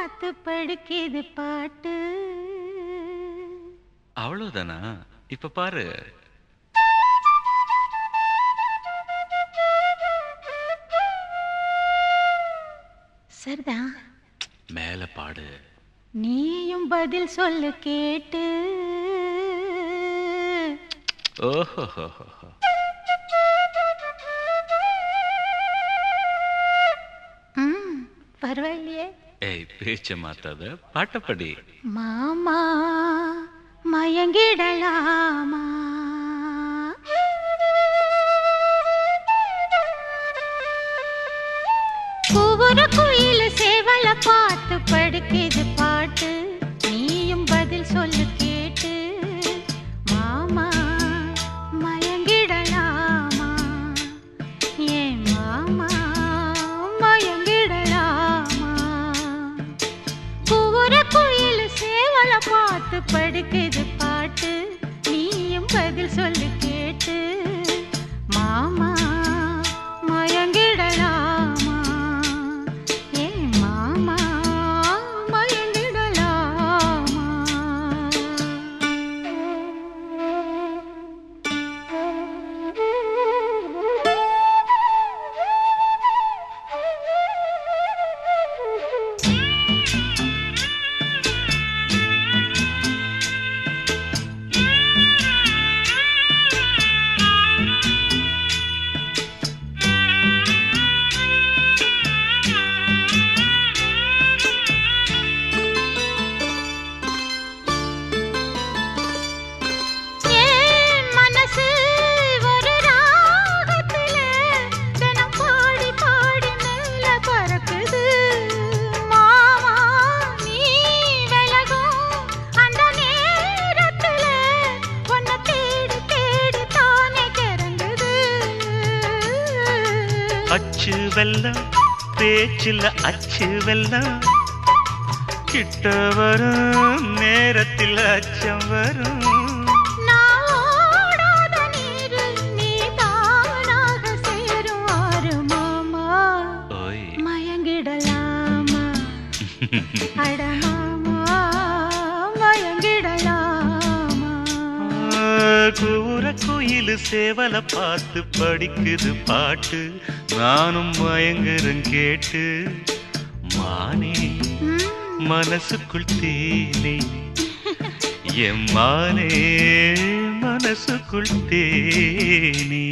பார்த்து படுக்கிது பாட்டு அவ்வளவுதானா இப்ப பாரு சரிதான் மேல பாடு நீயும் பதில் சொல்லு கேட்டு ஓஹோ ம் பரவாயில்லையே ஏய் பேச்ச மாத்தாத பாட்டப்படி மாமா மயங்கிடலாமா ஒவ்வொரு குயில் சேவல பார்த்து படுக்குது பாட்டு நீயும் பதில் சொல்லு கேட்டு மாமா மயங்கிடலாமா ஏன் மாமா மயங்கிடலாமா ஒவ்வொரு குயில் சேவல பார்த்து படுக்குது பாட்டு நீயும் பதில் சொல்லு கேட்டு மாமா மயங்கிடலாமா ஏ மாமா மயங்கிடலாமா ஏன் மனசு ஒரு ராகத்துல தினம் பாடி பாடி மேல பறக்குது மாமா நீ விலகும் அந்த நேரத்துல உன்னை தேடி தேடி தானே கிறங்குது அச்சு வெல்லம் பேச்சில் அச்சு வெல்லம் கிட்ட வரும் நேரத்தில் அச்சம் வரும் நான் ஓடாத நீரு நீ தானாக சேரும் ஆறு மாமா ஓய் மயங்கிடலாமா அட மாமா மயங்கிடலாமா கூற குயில் சேவல பார்த்து படிக்குது பாட்டு நானும் மயங்குறேன் கேட்டு மானே ம், மனசுக்குள் தேனே என் மானே மனசுக்குள் தேனே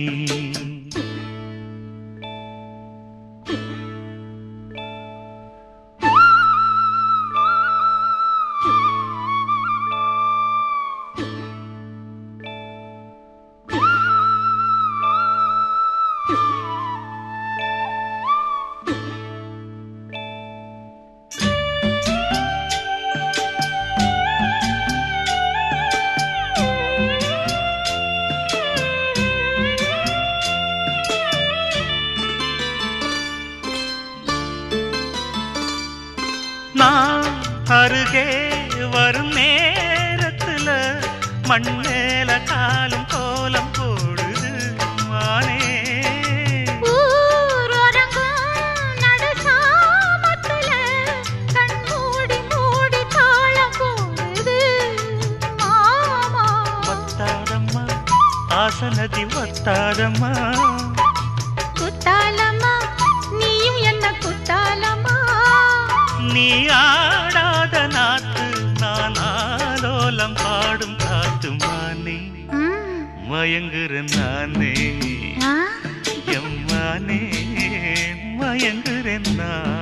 நான் அருகே வரும் நேரத்துல மண் மேல காலும் கோலம் போடுது மானே ஊரொரங்கும் நடுசாமத்துல கண் மூடி மூடி தாளம் போடுது மாமா வத்தாதம்மா ஆசனதி வத்தாதம்மா குத்தாலம்மா நீயும் என்ன குத்தாலம்மா நீ ஆடாத நாத்து நான் ஆலோலம் பாடும் காத்து மானே ம், மயங்குறேன் நானே ஆ, எம்மானே மயங்குறேன் நான்